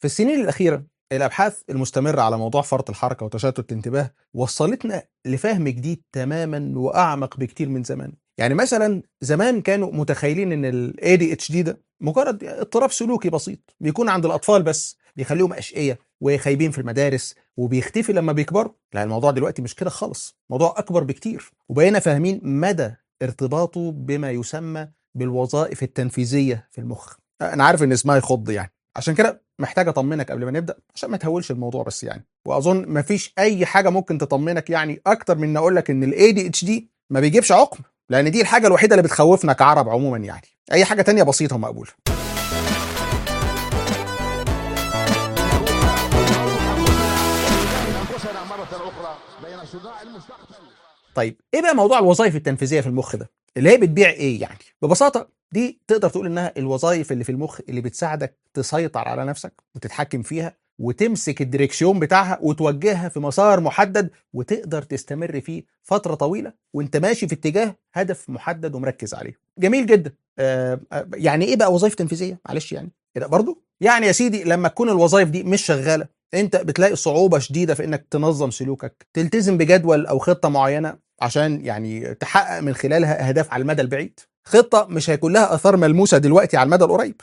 في السنين الأخيرة الأبحاث المستمرة على موضوع فرط الحركة وتشتت الانتباه وصلتنا لفهم جديد تماما وأعمق بكتير من زمان يعني مثلا زمان كانوا متخيلين ان ال ADHD ده مجرد اضطراب سلوكي بسيط بيكون عند الأطفال بس بيخليهم أشقية وخايبين في المدارس وبيختفي لما بيكبروا لا الموضوع دلوقتي مش كده خالص موضوع أكبر بكتير وبقينا فاهمين مدى ارتباطه بما يسمى بالوظائف التنفيذية في المخ أنا عارف إن اسمها يخض يعني عشان كده محتاج اطمنك قبل ما نبدا عشان ما تهولش الموضوع بس يعني واظن ما فيش اي حاجه ممكن تطمنك يعني اكتر من ان اقول لك ان الاي دي اتش دي ما بيجيبش عقم لان دي الحاجه الوحيده اللي بتخوفنا كعرب عموما يعني اي حاجه تانية بسيطه ومقبوله أنفسنا مرة أخرى بين صداع المستقبل طيب ايه بقى موضوع الوظائف التنفيذيه في المخ ده اللي هي بتبيع ايه يعني ببساطه دي تقدر تقول انها الوظائف اللي في المخ اللي بتساعدك تسيطر على نفسك وتتحكم فيها وتمسك الدريكسيون بتاعها وتوجهها في مسار محدد وتقدر تستمر فيه فتره طويله وانت ماشي في اتجاه هدف محدد ومركز عليه جميل جدا آه آه، يعني ايه بقى وظائف تنفيذيه معلش يعني كده برضو يعني يا سيدي لما تكون الوظائف دي مش شغاله انت بتلاقي صعوبه شديده في انك تنظم سلوكك تلتزم بجدول او خطه معينه عشان يعني تحقق من خلالها اهداف على المدى البعيد خطه مش هيكون لها اثار ملموسه دلوقتي على المدى القريب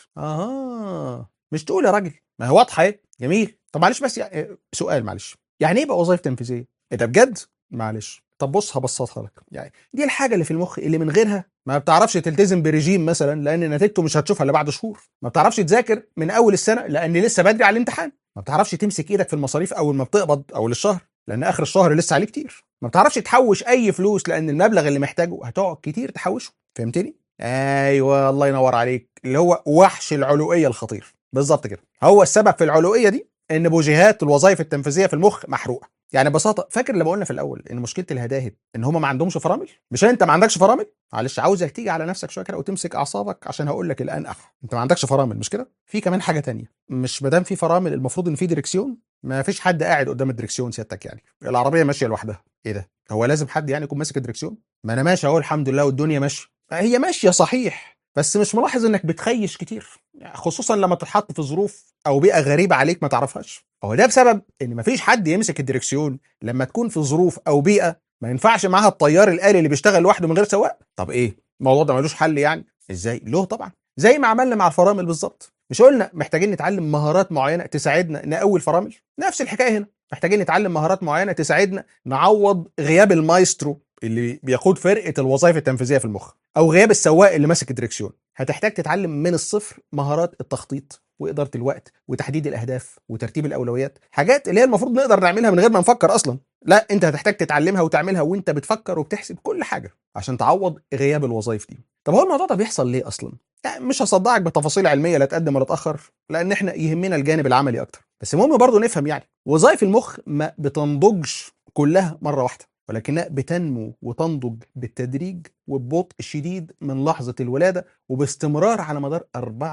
اها مش تقول يا راجل ما هي واضحه اهي جميل طب معلش بس يعني سؤال معلش يعني ايه بقى وظائف تنفيذيه ايه ده بجد معلش طب بص هبسطها لك يعني دي الحاجه اللي في المخ اللي من غيرها ما بتعرفش تلتزم برجيم مثلا لان نتيجته مش هتشوفها الا بعد شهور ما بتعرفش تذاكر من اول السنه لان لسه بدري على الامتحان ما بتعرفش تمسك ايدك في المصاريف اول ما بتقبض اول الشهر لان اخر الشهر لسه عليه كتير ما بتعرفش تحوش اي فلوس لان المبلغ اللي محتاجه هتقعد كتير تحوشه فهمتني ايوه الله ينور عليك اللي هو وحش العلوئيه الخطير بالظبط كده هو السبب في العلوئيه دي ان بوجيهات الوظائف التنفيذيه في المخ محروقه يعني ببساطه فاكر لما قلنا في الاول ان مشكله الهداهد ان هم ما عندهمش فرامل مش انت ما عندكش فرامل معلش عاوزك تيجي على نفسك شويه كده وتمسك اعصابك عشان هقول لك الان اح انت ما عندكش فرامل مش كده في كمان حاجه تانية مش ما دام في فرامل المفروض ان في دريكسيون ما فيش حد قاعد قدام الدريكسيون سيادتك يعني العربيه ماشيه لوحدها ايه ده هو لازم حد يعني يكون ماسك الدريكسيون ما انا ماشي اهو الحمد لله والدنيا ماشيه هي ماشيه صحيح بس مش ملاحظ انك بتخيش كتير يعني خصوصا لما تتحط في ظروف او بيئه غريبه عليك ما تعرفهاش هو ده بسبب ان مفيش حد يمسك الدريكسيون لما تكون في ظروف او بيئه ما ينفعش معاها الطيار الالي اللي بيشتغل لوحده من غير سواق طب ايه الموضوع ده ملوش حل يعني ازاي له طبعا زي ما عملنا مع الفرامل بالظبط مش قلنا محتاجين نتعلم مهارات معينه تساعدنا نقوي الفرامل نفس الحكايه هنا محتاجين نتعلم مهارات معينه تساعدنا نعوض غياب المايسترو اللي بيقود فرقه الوظائف التنفيذيه في المخ او غياب السواق اللي ماسك الدريكسيون هتحتاج تتعلم من الصفر مهارات التخطيط واداره الوقت وتحديد الاهداف وترتيب الاولويات حاجات اللي هي المفروض نقدر نعملها من غير ما نفكر اصلا لا انت هتحتاج تتعلمها وتعملها وانت بتفكر وبتحسب كل حاجه عشان تعوض غياب الوظائف دي طب هو الموضوع ده بيحصل ليه اصلا يعني مش هصدعك بتفاصيل علميه لا تقدم ولا تاخر لان احنا يهمنا الجانب العملي اكتر بس المهم برضه نفهم يعني وظائف المخ ما بتنضجش كلها مره واحده ولكنها بتنمو وتنضج بالتدريج وببطء شديد من لحظة الولادة وباستمرار على مدار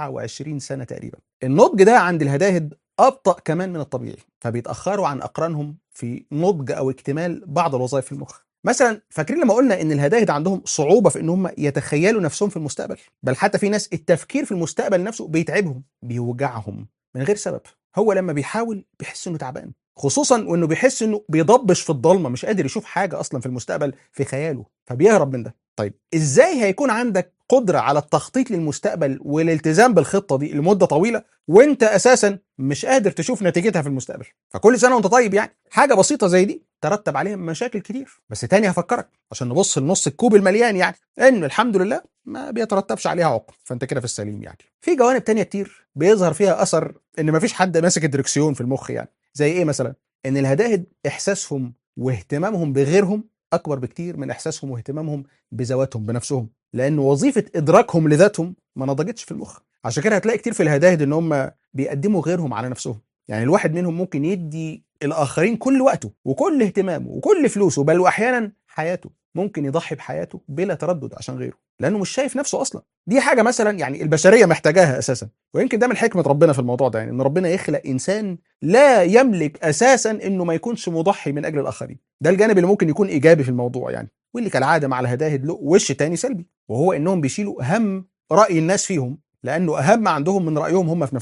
24 سنة تقريبا النضج ده عند الهداهد أبطأ كمان من الطبيعي فبيتأخروا عن أقرانهم في نضج أو اكتمال بعض الوظائف في المخ مثلا فاكرين لما قلنا ان الهداهد عندهم صعوبه في ان هم يتخيلوا نفسهم في المستقبل بل حتى في ناس التفكير في المستقبل نفسه بيتعبهم بيوجعهم من غير سبب هو لما بيحاول بيحس انه تعبان خصوصا وانه بيحس انه بيضبش في الضلمه مش قادر يشوف حاجه اصلا في المستقبل في خياله فبيهرب من ده طيب ازاي هيكون عندك قدره على التخطيط للمستقبل والالتزام بالخطه دي لمده طويله وانت اساسا مش قادر تشوف نتيجتها في المستقبل فكل سنه وانت طيب يعني حاجه بسيطه زي دي ترتب عليها مشاكل كتير بس تاني هفكرك عشان نبص لنص الكوب المليان يعني ان الحمد لله ما بيترتبش عليها عقم فانت كده في السليم يعني في جوانب تانية كتير بيظهر فيها اثر ان مفيش حد ماسك الدركسيون في المخ يعني زي ايه مثلا ان الهداهد احساسهم واهتمامهم بغيرهم اكبر بكتير من احساسهم واهتمامهم بذواتهم بنفسهم لان وظيفه ادراكهم لذاتهم ما نضجتش في المخ عشان كده هتلاقي كتير في الهداهد ان هم بيقدموا غيرهم على نفسهم يعني الواحد منهم ممكن يدي الاخرين كل وقته وكل اهتمامه وكل فلوسه بل واحيانا حياته ممكن يضحي بحياته بلا تردد عشان غيره لانه مش شايف نفسه اصلا دي حاجه مثلا يعني البشريه محتاجاها اساسا ويمكن ده من حكمه ربنا في الموضوع ده يعني ان ربنا يخلق انسان لا يملك اساسا انه ما يكونش مضحي من اجل الاخرين ده الجانب اللي ممكن يكون ايجابي في الموضوع يعني واللي كالعاده مع الهداهد له وش تاني سلبي وهو انهم بيشيلوا هم راي الناس فيهم لانه اهم عندهم من رايهم هم في نفسهم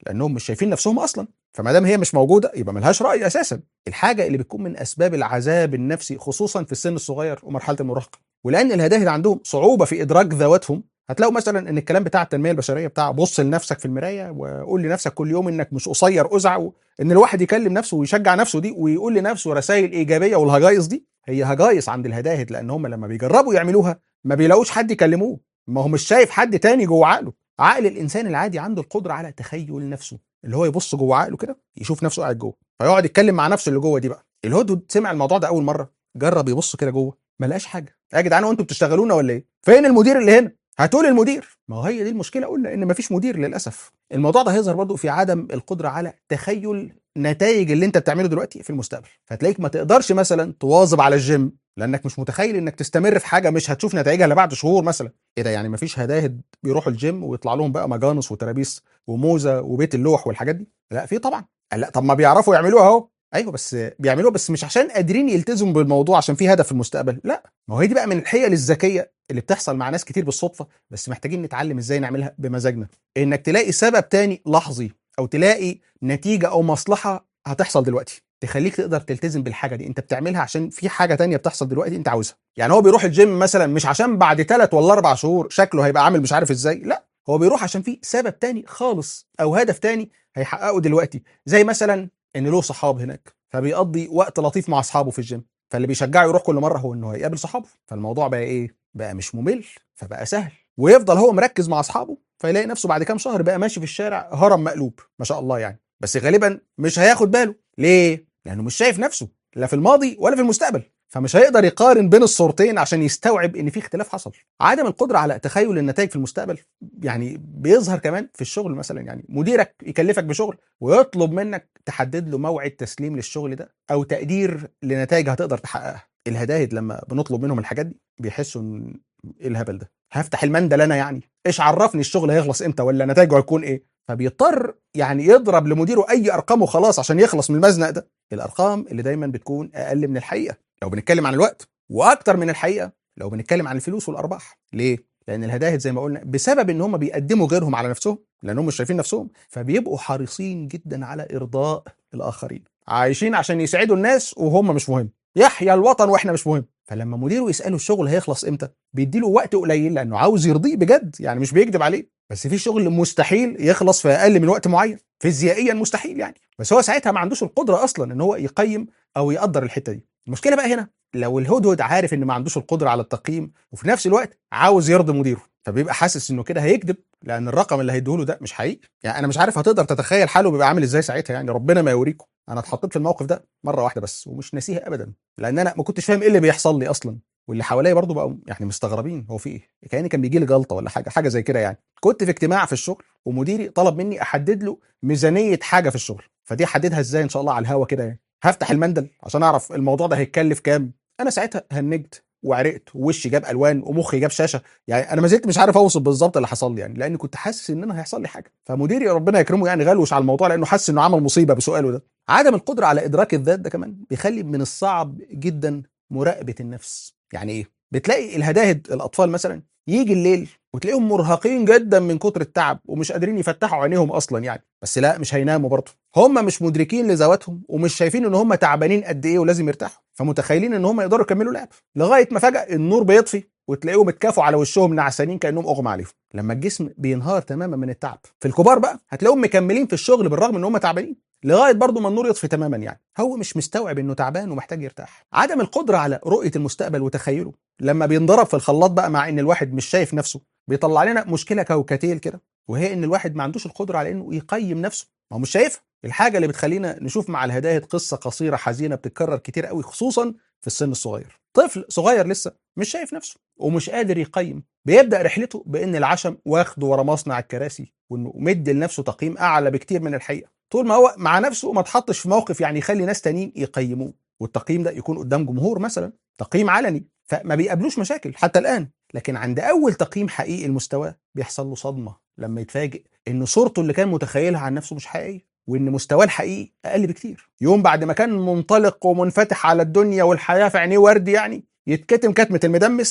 لانهم مش شايفين نفسهم اصلا فما دام هي مش موجوده يبقى ملهاش راي اساسا الحاجه اللي بتكون من اسباب العذاب النفسي خصوصا في السن الصغير ومرحله المراهقه ولان الهداهد عندهم صعوبه في ادراك ذواتهم هتلاقوا مثلا ان الكلام بتاع التنميه البشريه بتاع بص لنفسك في المرايه وقول لنفسك كل يوم انك مش قصير ازع ان الواحد يكلم نفسه ويشجع نفسه دي ويقول لنفسه رسائل ايجابيه والهجايص دي هي هجايص عند الهداهد لان هم لما بيجربوا يعملوها ما بيلاقوش حد يكلموه ما هو مش شايف حد تاني جوه عقله عقل الانسان العادي عنده القدره على تخيل نفسه اللي هو يبص جوه عقله كده يشوف نفسه قاعد جوه فيقعد يتكلم مع نفسه اللي جوه دي بقى الهدهد سمع الموضوع ده اول مره جرب يبص كده جوه ما لقاش حاجه يا جدعان وانتوا بتشتغلونا ولا ايه فين المدير اللي هنا هتقول المدير ما هو هي دي المشكله قلنا ان مفيش مدير للاسف الموضوع ده هيظهر برضو في عدم القدره على تخيل نتائج اللي انت بتعمله دلوقتي في المستقبل فتلاقيك ما تقدرش مثلا تواظب على الجيم لانك مش متخيل انك تستمر في حاجه مش هتشوف نتائجها الا بعد شهور مثلا ايه ده يعني مفيش هداهد بيروحوا الجيم ويطلع لهم بقى مجانس وترابيس وموزه وبيت اللوح والحاجات دي لا في طبعا قال لا طب ما بيعرفوا يعملوها اهو ايوه بس بيعملوها بس مش عشان قادرين يلتزموا بالموضوع عشان في هدف في المستقبل لا ما هو هي دي بقى من الحيل الذكيه اللي بتحصل مع ناس كتير بالصدفه بس محتاجين نتعلم ازاي نعملها بمزاجنا انك تلاقي سبب تاني لحظي او تلاقي نتيجه او مصلحه هتحصل دلوقتي تخليك تقدر تلتزم بالحاجه دي انت بتعملها عشان في حاجه تانية بتحصل دلوقتي انت عاوزها يعني هو بيروح الجيم مثلا مش عشان بعد ثلاث ولا اربع شهور شكله هيبقى عامل مش عارف ازاي لا هو بيروح عشان في سبب تاني خالص او هدف تاني هيحققه دلوقتي زي مثلا ان له صحاب هناك فبيقضي وقت لطيف مع اصحابه في الجيم فاللي بيشجعه يروح كل مره هو انه هيقابل صحابه فالموضوع بقى ايه بقى مش ممل فبقى سهل ويفضل هو مركز مع اصحابه فيلاقي نفسه بعد كام شهر بقى ماشي في الشارع هرم مقلوب ما شاء الله يعني بس غالبا مش هياخد باله ليه لانه مش شايف نفسه لا في الماضي ولا في المستقبل فمش هيقدر يقارن بين الصورتين عشان يستوعب ان في اختلاف حصل عدم القدره على تخيل النتائج في المستقبل يعني بيظهر كمان في الشغل مثلا يعني مديرك يكلفك بشغل ويطلب منك تحدد له موعد تسليم للشغل ده او تقدير لنتائج هتقدر تحققها الهداهد لما بنطلب منهم الحاجات دي بيحسوا ان ايه الهبل ده هفتح المندل انا يعني ايش عرفني الشغل هيخلص امتى ولا نتائجه هيكون ايه فبيضطر يعني يضرب لمديره اي ارقام وخلاص عشان يخلص من المزنق ده الارقام اللي دايما بتكون اقل من الحقيقه لو بنتكلم عن الوقت واكتر من الحقيقه لو بنتكلم عن الفلوس والارباح ليه لان الهداهد زي ما قلنا بسبب ان هم بيقدموا غيرهم على نفسهم لانهم مش شايفين نفسهم فبيبقوا حريصين جدا على ارضاء الاخرين عايشين عشان يسعدوا الناس وهم مش مهم يحيا الوطن واحنا مش مهم فلما مديره يساله الشغل هيخلص امتى بيديله وقت قليل لانه عاوز يرضيه بجد يعني مش بيكذب عليه بس في شغل مستحيل يخلص في اقل من وقت معين فيزيائيا مستحيل يعني بس هو ساعتها ما عندوش القدره اصلا ان هو يقيم او يقدر الحته دي المشكله بقى هنا لو الهدهد عارف ان ما عندوش القدره على التقييم وفي نفس الوقت عاوز يرضي مديره فبيبقى حاسس انه كده هيكذب لان الرقم اللي هيديهوله ده مش حقيقي يعني انا مش عارف هتقدر تتخيل حاله بيبقى عامل ازاي ساعتها يعني ربنا ما يوريكم انا اتحطيت في الموقف ده مره واحده بس ومش ناسيها ابدا لان انا ما كنتش فاهم ايه اللي بيحصل لي اصلا واللي حواليا برضه بقوا يعني مستغربين هو في ايه كاني كان بيجي لي جلطه ولا حاجه حاجه زي كده يعني كنت في اجتماع في الشغل ومديري طلب مني احدد له ميزانيه حاجه في الشغل فدي احددها ازاي ان شاء الله على الهوا كده يعني هفتح المندل عشان اعرف الموضوع ده هيتكلف كام انا ساعتها هنجت وعرقت ووشي جاب الوان ومخي جاب شاشه يعني انا ما زلت مش عارف اوصف بالظبط اللي حصل لي يعني لان كنت حاسس ان انا هيحصل لي حاجه فمديري ربنا يكرمه يعني غلوش على الموضوع لانه حاسس انه عمل مصيبه بسؤاله ده عدم القدره على ادراك الذات ده كمان بيخلي من الصعب جدا مراقبه النفس يعني ايه بتلاقي الهداهد الاطفال مثلا يجي الليل وتلاقيهم مرهقين جدا من كتر التعب ومش قادرين يفتحوا عينيهم اصلا يعني بس لا مش هيناموا برضه هم مش مدركين لذواتهم ومش شايفين ان هم تعبانين قد ايه ولازم يرتاحوا فمتخيلين ان هم يقدروا يكملوا لعب لغايه ما فجاه النور بيطفي وتلاقيهم اتكافوا على وشهم نعسانين كانهم اغمى عليهم لما الجسم بينهار تماما من التعب في الكبار بقى هتلاقيهم مكملين في الشغل بالرغم ان هم تعبانين لغايه برضه ما النور يطفي تماما يعني هو مش مستوعب انه تعبان ومحتاج يرتاح عدم القدره على رؤيه المستقبل وتخيله لما بينضرب في الخلاط بقى مع ان الواحد مش شايف نفسه بيطلع لنا مشكله كوكتيل كده وهي ان الواحد ما عندوش القدره على انه يقيم نفسه ما هو مش شايفها الحاجه اللي بتخلينا نشوف مع الهداهد قصه قصيره حزينه بتتكرر كتير قوي خصوصا في السن الصغير طفل صغير لسه مش شايف نفسه ومش قادر يقيم بيبدا رحلته بان العشم واخده ورا مصنع الكراسي وانه مدي لنفسه تقييم اعلى بكتير من الحقيقه طول ما هو مع نفسه ما اتحطش في موقف يعني يخلي ناس تانيين يقيموه والتقييم ده يكون قدام جمهور مثلا تقييم علني فما بيقابلوش مشاكل حتى الان لكن عند اول تقييم حقيقي لمستواه بيحصل له صدمه لما يتفاجئ ان صورته اللي كان متخيلها عن نفسه مش حقيقيه وان مستواه الحقيقي اقل بكتير يوم بعد ما كان منطلق ومنفتح على الدنيا والحياه في عينيه ورد يعني يتكتم كتمه المدمس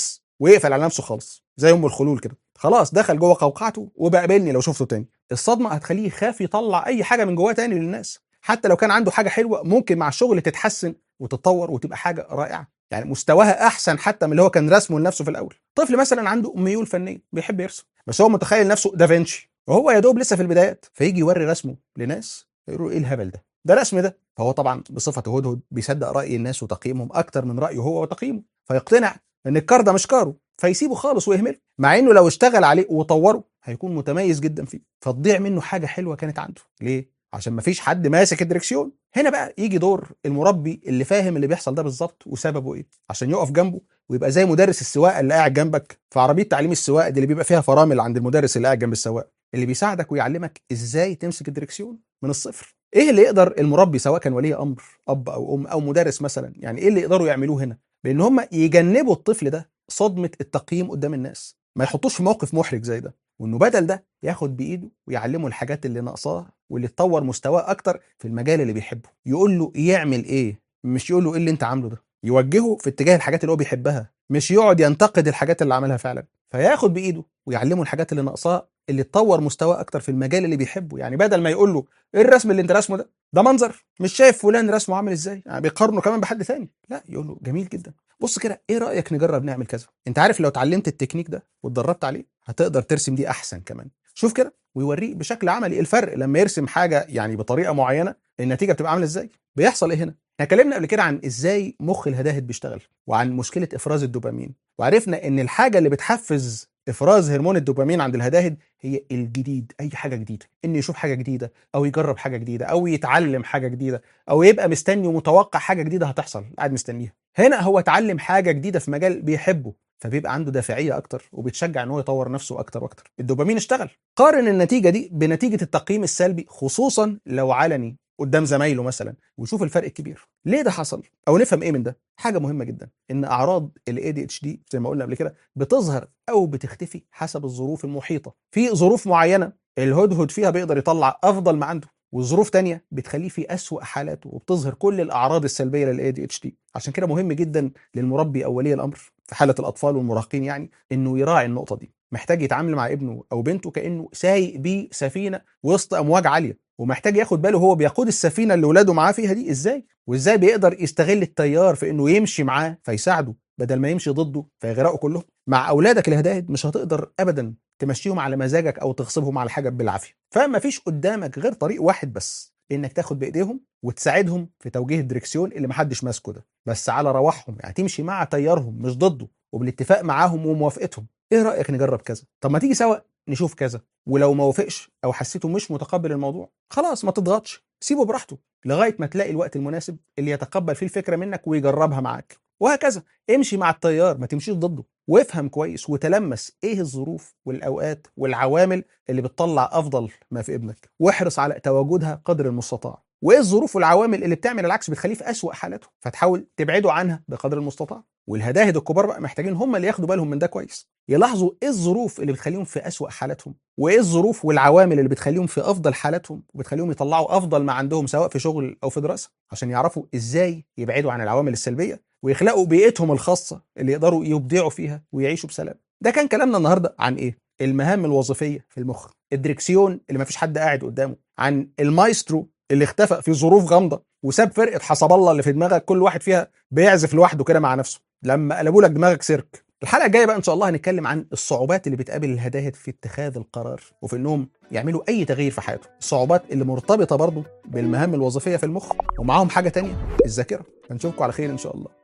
ويقفل على نفسه خالص زي ام الخلول كده خلاص دخل جوه قوقعته وبقابلني لو شفته تاني الصدمه هتخليه يخاف يطلع اي حاجه من جواه تاني للناس حتى لو كان عنده حاجه حلوه ممكن مع الشغل تتحسن وتتطور وتبقى حاجه رائعه يعني مستواها احسن حتى من اللي هو كان رسمه لنفسه في الاول طفل مثلا عنده ميول فنيه بيحب يرسم بس هو متخيل نفسه دافنشي وهو يا دوب لسه في البدايات فيجي يوري رسمه لناس يقولوا ايه الهبل ده ده رسم ده فهو طبعا بصفته هدهد بيصدق راي الناس وتقييمهم اكتر من رايه هو وتقييمه فيقتنع ان الكار ده مش كاره فيسيبه خالص ويهمله مع انه لو اشتغل عليه وطوره هيكون متميز جدا فيه فتضيع منه حاجه حلوه كانت عنده ليه عشان مفيش حد ماسك الدركسيون هنا بقى يجي دور المربي اللي فاهم اللي بيحصل ده بالظبط وسببه ايه عشان يقف جنبه ويبقى زي مدرس السواقه اللي قاعد جنبك في عربيه تعليم السواقه دي اللي بيبقى فيها فرامل عند المدرس اللي قاعد جنب السواق اللي بيساعدك ويعلمك ازاي تمسك الدركسيون من الصفر ايه اللي يقدر المربي سواء كان ولي امر اب او ام او مدرس مثلا يعني ايه اللي يقدروا يعملوه هنا بان هم يجنبوا الطفل ده صدمه التقييم قدام الناس ما يحطوش في موقف محرج زي ده وانه بدل ده ياخد بايده ويعلمه الحاجات اللي ناقصاه واللي تطور مستواه اكتر في المجال اللي بيحبه يقول له يعمل ايه مش يقول له ايه اللي انت عامله ده يوجهه في اتجاه الحاجات اللي هو بيحبها مش يقعد ينتقد الحاجات اللي عملها فعلا فياخد بايده ويعلمه الحاجات اللي ناقصاه اللي تطور مستواه اكتر في المجال اللي بيحبه يعني بدل ما يقول له ايه الرسم اللي انت رسمه ده ده منظر مش شايف فلان رسمه عامل ازاي يعني بيقارنه كمان بحد ثاني لا يقول له جميل جدا بص كده ايه رايك نجرب نعمل كذا انت عارف لو اتعلمت التكنيك ده واتدربت عليه هتقدر ترسم دي احسن كمان شوف كده ويوريه بشكل عملي الفرق لما يرسم حاجه يعني بطريقه معينه النتيجه بتبقى عامله ازاي بيحصل ايه هنا احنا اتكلمنا قبل كده عن ازاي مخ الهداهد بيشتغل وعن مشكله افراز الدوبامين وعرفنا ان الحاجه اللي بتحفز افراز هرمون الدوبامين عند الهداهد هي الجديد اي حاجه جديده انه يشوف حاجه جديده او يجرب حاجه جديده او يتعلم حاجه جديده او يبقى مستني ومتوقع حاجه جديده هتحصل قاعد مستنيها هنا هو اتعلم حاجه جديده في مجال بيحبه فبيبقى عنده دافعيه اكتر وبيتشجع ان هو يطور نفسه اكتر واكتر الدوبامين اشتغل قارن النتيجه دي بنتيجه التقييم السلبي خصوصا لو علني قدام زمايله مثلا ويشوف الفرق الكبير ليه ده حصل او نفهم ايه من ده حاجه مهمه جدا ان اعراض الاي دي اتش دي زي ما قلنا قبل كده بتظهر او بتختفي حسب الظروف المحيطه في ظروف معينه الهدهد فيها بيقدر يطلع افضل ما عنده وظروف تانية بتخليه في أسوأ حالاته وبتظهر كل الأعراض السلبية لل ADHD عشان كده مهم جدا للمربي أو ولي الأمر في حالة الأطفال والمراهقين يعني إنه يراعي النقطة دي محتاج يتعامل مع ابنه أو بنته كأنه سايق بيه سفينة وسط أمواج عالية ومحتاج ياخد باله هو بيقود السفينة اللي ولاده معاه فيها دي إزاي وإزاي بيقدر يستغل التيار في إنه يمشي معاه فيساعده بدل ما يمشي ضده فيغرقوا كلهم مع أولادك الهداهد مش هتقدر أبدا تمشيهم على مزاجك او تغصبهم على حاجه بالعافيه فما فيش قدامك غير طريق واحد بس انك تاخد بايديهم وتساعدهم في توجيه الدركسيون اللي محدش ماسكه ده بس على رواحهم يعني تمشي مع تيارهم مش ضده وبالاتفاق معاهم وموافقتهم ايه رايك نجرب كذا طب ما تيجي سوا نشوف كذا ولو ما وافقش او حسيته مش متقبل الموضوع خلاص ما تضغطش سيبه براحته لغايه ما تلاقي الوقت المناسب اللي يتقبل فيه الفكره منك ويجربها معاك وهكذا امشي مع التيار ما تمشيش ضده وافهم كويس وتلمس ايه الظروف والاوقات والعوامل اللي بتطلع افضل ما في ابنك واحرص على تواجدها قدر المستطاع وايه الظروف والعوامل اللي بتعمل العكس بتخليه في اسوأ حالاته فتحاول تبعده عنها بقدر المستطاع والهداهد الكبار بقى محتاجين هم اللي ياخدوا بالهم من ده كويس يلاحظوا ايه الظروف اللي بتخليهم في اسوأ حالاتهم وايه الظروف والعوامل اللي بتخليهم في افضل حالاتهم وبتخليهم يطلعوا افضل ما عندهم سواء في شغل او في دراسه عشان يعرفوا ازاي يبعدوا عن العوامل السلبيه ويخلقوا بيئتهم الخاصه اللي يقدروا يبدعوا فيها ويعيشوا بسلام ده كان كلامنا النهارده عن ايه المهام الوظيفيه في المخ الدركسيون اللي مفيش حد قاعد قدامه عن المايسترو اللي اختفى في ظروف غامضه وساب فرقه حسب الله اللي في دماغك كل واحد فيها بيعزف لوحده كده مع نفسه لما قلبوا لك دماغك سيرك الحلقه الجايه بقى ان شاء الله هنتكلم عن الصعوبات اللي بتقابل الهداهد في اتخاذ القرار وفي انهم يعملوا اي تغيير في حياتهم الصعوبات اللي مرتبطه برضه بالمهام الوظيفيه في المخ ومعاهم حاجه تانية الذاكره هنشوفكم على خير ان شاء الله